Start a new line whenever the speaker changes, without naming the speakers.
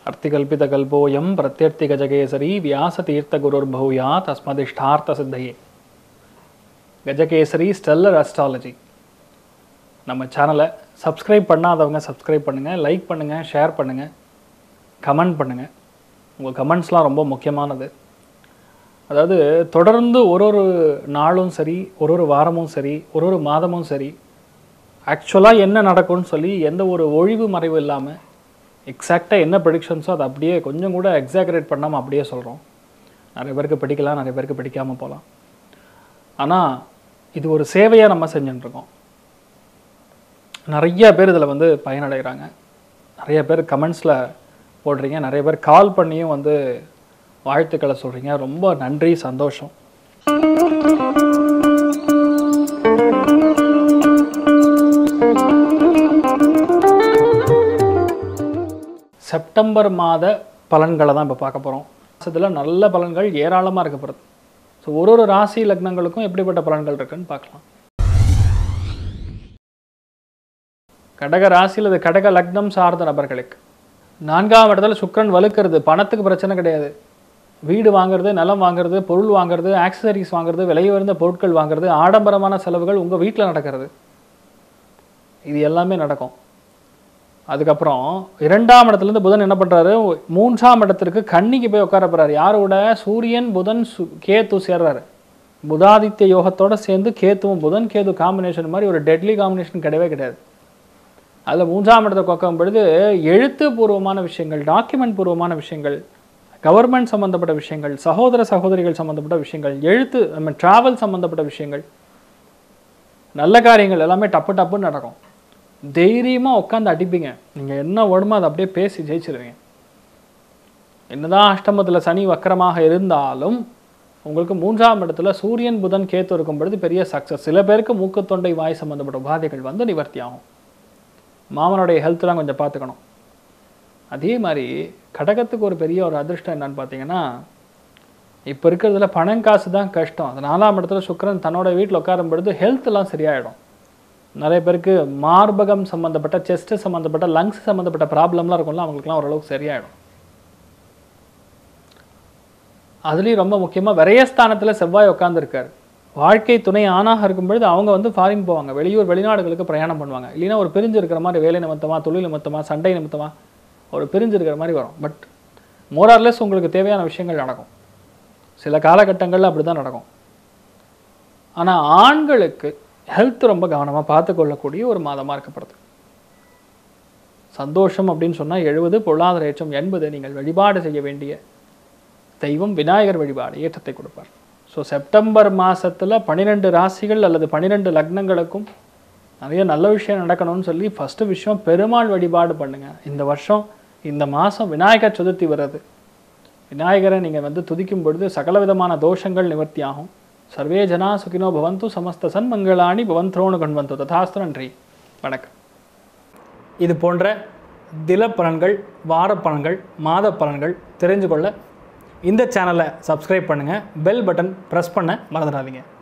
அர்த்திகல்பிதகல்போயம் பிரத்யர்த்திகஜகேசரி வியாசதீர்த்தகுருர்பூயா தஸ்மதிஷ்டார்த்த சித்தையே கஜகேசரி ஸ்டெல்லர் அஸ்ட்ராலஜி நம்ம சேனலை சப்ஸ்கிரைப் பண்ணாதவங்க சப்ஸ்கிரைப் பண்ணுங்கள் லைக் பண்ணுங்கள் ஷேர் பண்ணுங்கள் கமெண்ட் பண்ணுங்கள் உங்கள் கமெண்ட்ஸ்லாம் ரொம்ப முக்கியமானது அதாவது தொடர்ந்து ஒரு ஒரு நாளும் சரி ஒரு ஒரு வாரமும் சரி ஒரு ஒரு மாதமும் சரி ஆக்சுவலாக என்ன நடக்கும்னு சொல்லி எந்த ஒரு ஒழிவு மறைவு இல்லாமல் எக்ஸாக்டாக என்ன ப்ரெடிக்ஷன்ஸோ அதை அப்படியே கொஞ்சம் கூட எக்ஸாகரேட் பண்ணாமல் அப்படியே சொல்கிறோம் நிறைய பேருக்கு பிடிக்கலாம் நிறைய பேருக்கு பிடிக்காமல் போகலாம் ஆனால் இது ஒரு சேவையாக நம்ம செஞ்சுட்டுருக்கோம் நிறைய பேர் இதில் வந்து பயனடைகிறாங்க நிறைய பேர் கமெண்ட்ஸில் போடுறீங்க நிறைய பேர் கால் பண்ணியும் வந்து வாழ்த்துக்களை சொல்கிறீங்க ரொம்ப நன்றி சந்தோஷம் செப்டம்பர் மாத பலன்களை தான் இப்போ பார்க்க போகிறோம் மாதத்தில் நல்ல பலன்கள் ஏராளமாக இருக்க போகிறது ஸோ ஒரு ஒரு ராசி லக்னங்களுக்கும் எப்படிப்பட்ட பலன்கள் இருக்குன்னு பார்க்கலாம் கடக ராசி அல்லது கடக லக்னம் சார்ந்த நபர்களுக்கு நான்காம் இடத்துல சுக்கிரன் வலுக்கிறது பணத்துக்கு பிரச்சனை கிடையாது வீடு வாங்குறது நிலம் வாங்குறது பொருள் வாங்குறது ஆக்சசரிஸ் வாங்குறது விலை உயர்ந்த பொருட்கள் வாங்குறது ஆடம்பரமான செலவுகள் உங்கள் வீட்டில் நடக்கிறது இது எல்லாமே நடக்கும் அதுக்கப்புறம் இரண்டாம் இடத்துலேருந்து புதன் என்ன பண்ணுறாரு மூன்றாம் இடத்திற்கு கன்னிக்கு போய் உட்கார போறாரு யாரோட சூரியன் புதன் சு கேத்து சேர்றாரு புதாதித்ய யோகத்தோட சேர்ந்து கேத்துவும் புதன் கேது காம்பினேஷன் மாதிரி ஒரு டெட்லி காம்பினேஷன் கிடையவே கிடையாது அதில் மூன்றாம் இடத்தை கொக்கும் பொழுது எழுத்து பூர்வமான விஷயங்கள் டாக்குமெண்ட் பூர்வமான விஷயங்கள் கவர்மெண்ட் சம்மந்தப்பட்ட விஷயங்கள் சகோதர சகோதரிகள் சம்மந்தப்பட்ட விஷயங்கள் எழுத்து நம்ம ட்ராவல் சம்மந்தப்பட்ட விஷயங்கள் நல்ல காரியங்கள் எல்லாமே டப்பு டப்புன்னு நடக்கும் தைரியமாக உட்காந்து அடிப்பீங்க நீங்கள் என்ன வேணுமோ அதை அப்படியே பேசி ஜெயிச்சிருவீங்க என்னதான் அஷ்டமத்தில் சனி வக்கரமாக இருந்தாலும் உங்களுக்கு மூன்றாம் இடத்துல சூரியன் புதன் கேத்து இருக்கும் பொழுது பெரிய சக்ஸஸ் சில பேருக்கு மூக்கு தொண்டை வாய் சம்மந்தப்பட்ட உபாதைகள் வந்து நிவர்த்தி ஆகும் மாமனுடைய ஹெல்த்லாம் கொஞ்சம் பார்த்துக்கணும் அதே மாதிரி கடகத்துக்கு ஒரு பெரிய ஒரு அதிர்ஷ்டம் என்னன்னு பார்த்தீங்கன்னா இப்போ இருக்கிறதுல பணம் காசு தான் கஷ்டம் அது நாலாம் இடத்துல சுக்கிரன் தன்னோட வீட்டில் உட்காரும் பொழுது ஹெல்த்லாம் சரியாயிடும் நிறைய பேருக்கு மார்பகம் சம்மந்தப்பட்ட செஸ்ட்டு சம்மந்தப்பட்ட லங்ஸ் சம்மந்தப்பட்ட ப்ராப்ளம்லாம் இருக்கும்ல அவங்களுக்குலாம் ஓரளவுக்கு சரியாயிடும் அதுலேயும் ரொம்ப முக்கியமாக விரயஸ்தானத்தில் செவ்வாய் உட்காந்துருக்காரு வாழ்க்கை துணை ஆணாக இருக்கும் பொழுது அவங்க வந்து ஃபாரின் போவாங்க வெளியூர் வெளிநாடுகளுக்கு பிரயாணம் பண்ணுவாங்க இல்லைன்னா ஒரு பிரிஞ்சு இருக்கிற மாதிரி வேலை நிமித்தமாக தொழில் நிமித்தமாக சண்டை நிமித்தமாக ஒரு பிரிஞ்சு இருக்கிற மாதிரி வரும் பட் மோரார்லெஸ் உங்களுக்கு தேவையான விஷயங்கள் நடக்கும் சில காலகட்டங்களில் அப்படி தான் நடக்கும் ஆனால் ஆண்களுக்கு ஹெல்த் ரொம்ப கவனமாக பார்த்துக்கொள்ளக்கூடிய ஒரு மாதமாக இருக்கப்படுது சந்தோஷம் அப்படின்னு சொன்னால் எழுபது பொருளாதார ஏற்றம் எண்பது நீங்கள் வழிபாடு செய்ய வேண்டிய தெய்வம் விநாயகர் வழிபாடு ஏற்றத்தை கொடுப்பார் ஸோ செப்டம்பர் மாதத்தில் பன்னிரெண்டு ராசிகள் அல்லது பன்னிரெண்டு லக்னங்களுக்கும் நிறைய நல்ல விஷயம் நடக்கணும்னு சொல்லி ஃபஸ்ட்டு விஷயம் பெருமாள் வழிபாடு பண்ணுங்கள் இந்த வருஷம் இந்த மாதம் விநாயகர் சதுர்த்தி வருது விநாயகரை நீங்கள் வந்து துதிக்கும் பொழுது சகல விதமான தோஷங்கள் நிவர்த்தி ஆகும் சர்வே ஜனா சுகினோ பவந்து சமஸ்த சன்மங்களாணி பவந்த்ரோணு கண்வந்து ததாஸ்து நன்றி வணக்கம் இது போன்ற தில பலன்கள் வார பலன்கள் மாத பலன்கள் தெரிஞ்சு கொள்ள இந்த சேனலை சப்ஸ்கிரைப் பண்ணுங்கள் பெல் பட்டன் ப்ரெஸ் பண்ண மறந்துடாதீங்க